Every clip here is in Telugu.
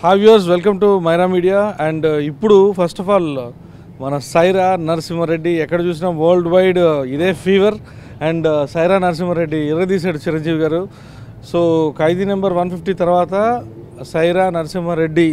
Have yours welcome to Myra media and ఇప్పుడు ఫస్ట్ ఆఫ్ ఆల్ మన సైరా నరసింహారెడ్డి ఎక్కడ చూసినా వరల్డ్ వైడ్ ఇదే ఫీవర్ అండ్ సైరా నరసింహారెడ్డి ఎరదీశాడు Chiranjeevi garu so Khaidi number one fifty తర్వాత సైరా నరసింహారెడ్డి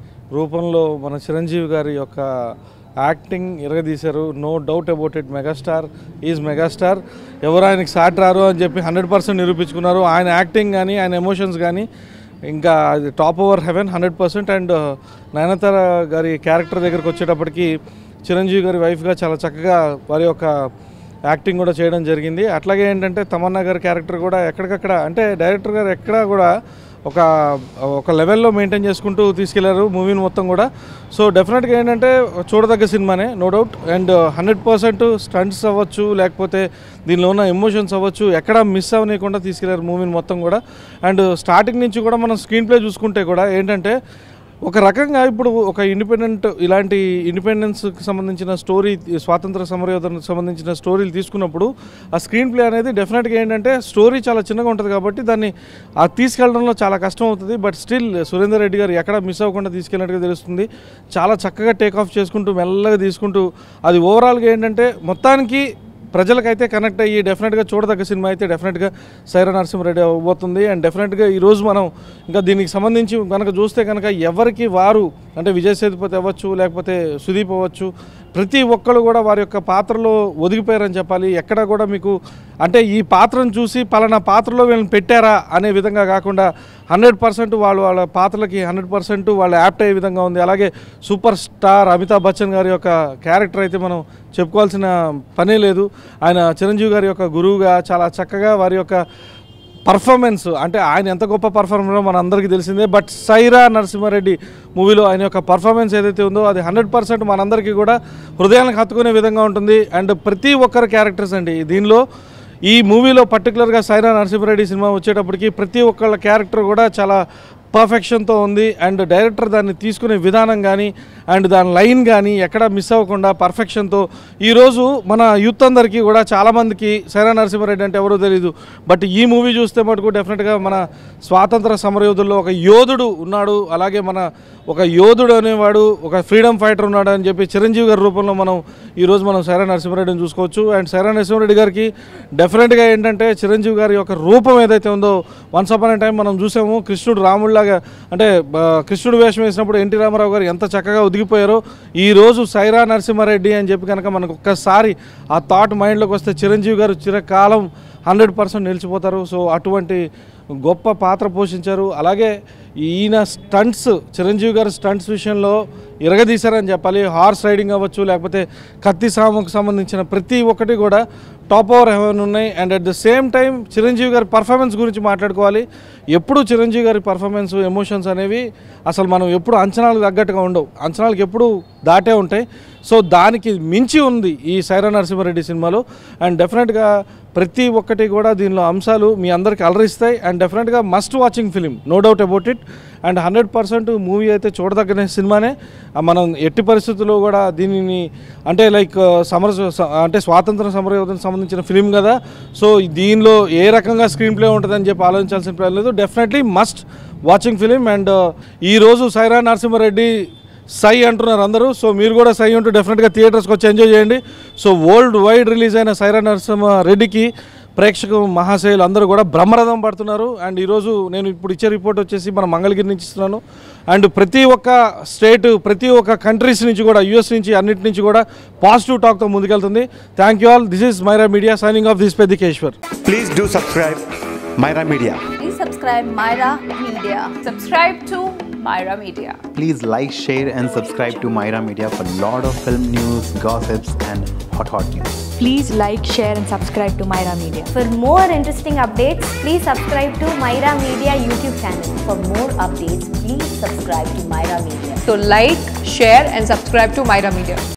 రూపంలో మన చిరంజీవి గారి యొక్క యాక్టింగ్ ఇరగదీశారు no doubt about it megastar is megastar ఎవరు ఆయనకి సాట్ రారు అని చెప్పి హండ్రెడ్ పర్సెంట్ నిరూపించుకున్నారు ఆయన యాక్టింగ్ కానీ ఆయన ఎమోషన్స్ కానీ ఇంకా అది top over heaven hundred percent and Nayanthara garu character దగ్గరికి వచ్చేటప్పటికి చిరంజీవి గారి వైఫ్గా చాలా చక్కగా వారి యొక్క యాక్టింగ్ కూడా చేయడం జరిగింది అట్లాగే ఏంటంటే తమన్నా గారి క్యారెక్టర్ కూడా ఎక్కడికక్కడ అంటే డైరెక్టర్ గారు ఎక్కడా కూడా ఒక ఒక లెవెల్లో మెయింటైన్ చేసుకుంటూ తీసుకెళ్లారు మూవీని మొత్తం కూడా సో డెఫినెట్గా ఏంటంటే చూడదగ్గ సినిమానే no doubt and hundred percent stunts అవ్వచ్చు లేకపోతే దీనిలో ఉన్న ఎమోషన్స్ అవ్వచ్చు ఎక్కడ మిస్ అవ్వనీయకుండా తీసుకెళ్లారు మూవీని మొత్తం కూడా అండ్ స్టార్టింగ్ నుంచి కూడా మనం స్క్రీన్ ప్లే చూసుకుంటే కూడా ఏంటంటే ఒక రకంగా ఇప్పుడు ఒక ఇండిపెండెంట్ ఇలాంటి ఇండిపెండెన్స్కి సంబంధించిన స్టోరీ స్వాతంత్ర సమరయోధనకు సంబంధించిన స్టోరీలు తీసుకున్నప్పుడు ఆ స్క్రీన్ ప్లే అనేది డెఫినెట్గా ఏంటంటే స్టోరీ చాలా చిన్నగా ఉంటుంది కాబట్టి దాన్ని ఆ తీసుకెళ్ళడంలో చాలా కష్టం అవుతుంది బట్ స్టిల్ సురేందర్ రెడ్డి గారు ఎక్కడ మిస్ అవ్వకుండా తీసుకెళ్ళినట్టుగా తెలుస్తుంది చాలా చక్కగా టేక్ ఆఫ్ చేసుకుంటూ మెల్లగా తీసుకుంటూ అది ఓవరాల్గా ఏంటంటే మొత్తానికి ప్రజలకైతే కనెక్ట్ అయ్యి డెఫినెట్గా చూడదగ్గ సినిమా అయితే డెఫినెట్గా సైరా నరసింహారెడ్డి అవ్వబోతుంది అండ్ డెఫినెట్గా ఈరోజు మనం ఇంకా దీనికి సంబంధించి కనుక చూస్తే కనుక ఎవరికి వారు అంటే విజయ్ సేతుపతి అవ్వచ్చు లేకపోతే సుదీప్ అవ్వచ్చు ప్రతి ఒక్కరు కూడా వారి యొక్క పాత్రలో ఒదిగిపోయారని చెప్పాలి ఎక్కడ కూడా మీకు అంటే ఈ పాత్రను చూసి పలానా పాత్రలో వీళ్ళని పెట్టారా అనే విధంగా కాకుండా హండ్రెడ్ పర్సెంట్ వాళ్ళు వాళ్ళ పాత్రలకి హండ్రెడ్ పర్సెంట్ వాళ్ళు యాప్ట్ అయ్యే విధంగా ఉంది అలాగే సూపర్ స్టార్ అమితాబ్ బచ్చన్ గారి యొక్క క్యారెక్టర్ అయితే మనం చెప్పుకోవాల్సిన పనే లేదు ఆయన చిరంజీవి గారి యొక్క గురువుగా చాలా చక్కగా వారి యొక్క పర్ఫార్మెన్స్ అంటే ఆయన ఎంత గొప్ప పర్ఫార్మెన్స్ మన అందరికీ తెలిసిందే బట్ సైరా నరసింహారెడ్డి మూవీలో ఆయన యొక్క పర్ఫార్మెన్స్ ఏదైతే ఉందో అది హండ్రెడ్ పర్సెంట్ మనందరికీ కూడా హృదయానికి హత్తుకునే విధంగా ఉంటుంది అండ్ ప్రతి ఒక్కరి క్యారెక్టర్స్ అండి దీనిలో ఈ మూవీలో పర్టికులర్గా సైరా నరసింహారెడ్డి సినిమా వచ్చేటప్పటికి ప్రతి ఒక్కళ్ళ క్యారెక్టర్ కూడా చాలా పర్ఫెక్షన్తో ఉంది అండ్ డైరెక్టర్ దాన్ని తీసుకునే విధానం కానీ అండ్ దాని లైన్ కానీ ఎక్కడ మిస్ అవ్వకుండా పర్ఫెక్షన్తో ఈరోజు మన యూత్ అందరికీ కూడా చాలామందికి సైరా నరసింహారెడ్డి అంటే ఎవరో తెలియదు బట్ ఈ మూవీ చూస్తే మటుకు డెఫినెట్గా మన స్వాతంత్ర సమరయోధుల్లో ఒక యోధుడు ఉన్నాడు అలాగే మన ఒక యోధుడు అనేవాడు ఒక ఫ్రీడమ్ ఫైటర్ ఉన్నాడు అని చెప్పి చిరంజీవి గారి రూపంలో మనం ఈరోజు మనం సైరా నరసింహారెడ్డిని చూసుకోవచ్చు అండ్ సైరా నరసింహారెడ్డి గారికి డెఫినెట్గా ఏంటంటే చిరంజీవి గారి యొక్క రూపం ఏదైతే ఉందో వన్స్ అపాన్ టైం మనం చూసాము కృష్ణుడు రాముడిలాగా అంటే ఆ, కృష్ణుడు వేషం వేసినప్పుడు ఎన్టీ రామారావు గారు ఎంత చక్కగా ఒదిగిపోయారో ఈ రోజు సైరా నరసింహారెడ్డి అని చెప్పి కనుక మనకు ఒక్కసారి ఆ థాట్ మైండ్లోకి వస్తే చిరంజీవి గారు చిరకాలం హండ్రెడ్ పర్సెంట్ నిలిచిపోతారు సో అటువంటి గొప్ప పాత్ర పోషించారు అలాగే ఈయన స్టంట్స్ చిరంజీవి గారు స్టంట్స్ విషయంలో ఇరగదీశారని చెప్పాలి హార్స్ రైడింగ్ అవ్వచ్చు లేకపోతే కత్తి సాముకు సంబంధించిన ప్రతి ఒక్కటి కూడా టాప్ ఓవర్ హెవెన్ ఉన్నాయి and at the same time Chiranjeevi garu performance గురించి మాట్లాడుకోవాలి ఎప్పుడు చిరంజీవి గారి పర్ఫార్మెన్స్ ఎమోషన్స్ అనేవి అసలు మనం ఎప్పుడు అంచనాలకు తగ్గట్టుగా ఉండవు అంచనాలకు ఎప్పుడు దాటే ఉంటాయి సో దానికి మించి ఉంది ఈ సైరా నరసింహారెడ్డి సినిమాలో అండ్ డెఫినెట్గా ప్రతి ఒక్కటి కూడా దీనిలో అంశాలు మీ అందరికి అలరిస్తాయి అండ్ డెఫినెట్గా must watching film no doubt about it and hundred percent movie అయితే చూడదగిన సినిమానే ఆ మనం ఎట్టి పరిస్థితుల్లో కూడా దీనిని అంటే లైక్ సమర స- అంటే స్వాతంత్ర సమరయోధనకు సంబంధించిన ఫిలిం కదా సో దీనిలో ఏ రకంగా స్క్రీన్ ప్లే ఉంటుందని చెప్పి ఆలోచించాల్సిన పని లేదు definitely must watching film and ఈరోజు సైరా నరసింహారెడ్డి సై అంటున్నారు అందరూ సో మీరు కూడా సై ఉంటూ డెఫినెట్గా థియేటర్స్కి వచ్చి ఎంజాయ్ చేయండి సో వరల్డ్ వైడ్ రిలీజ్ అయిన సైరా నరసింహ రెడ్డికి ప్రేక్షక మహాశయులు అందరూ కూడా బ్రహ్మరథం పడుతున్నారు అండ్ ఈరోజు నేను ఇప్పుడు ఇచ్చే రిపోర్ట్ వచ్చేసి మన మంగళగిరి నుంచి ఇస్తున్నాను అండ్ ప్రతి ఒక్క స్టేట్ ప్రతి ఒక్క కంట్రీస్ నుంచి కూడా యూఎస్ నుంచి అన్నిటి నుంచి కూడా పాజిటివ్ టాక్తో ముందుకెళ్తుంది thank you all this is Myra media signing off this Peddikeshwar Please do subscribe Myra Media. Please subscribe Myra Media. Subscribe to Myra Media. Please like, share, and subscribe to Myra Media for lot of film news, gossips, and hot hot news. Please like, share, and subscribe to Myra Media. For more interesting updates, please subscribe to Myra Media YouTube channel. For more updates, please subscribe to Myra Media. So like, share and subscribe to Myra Media.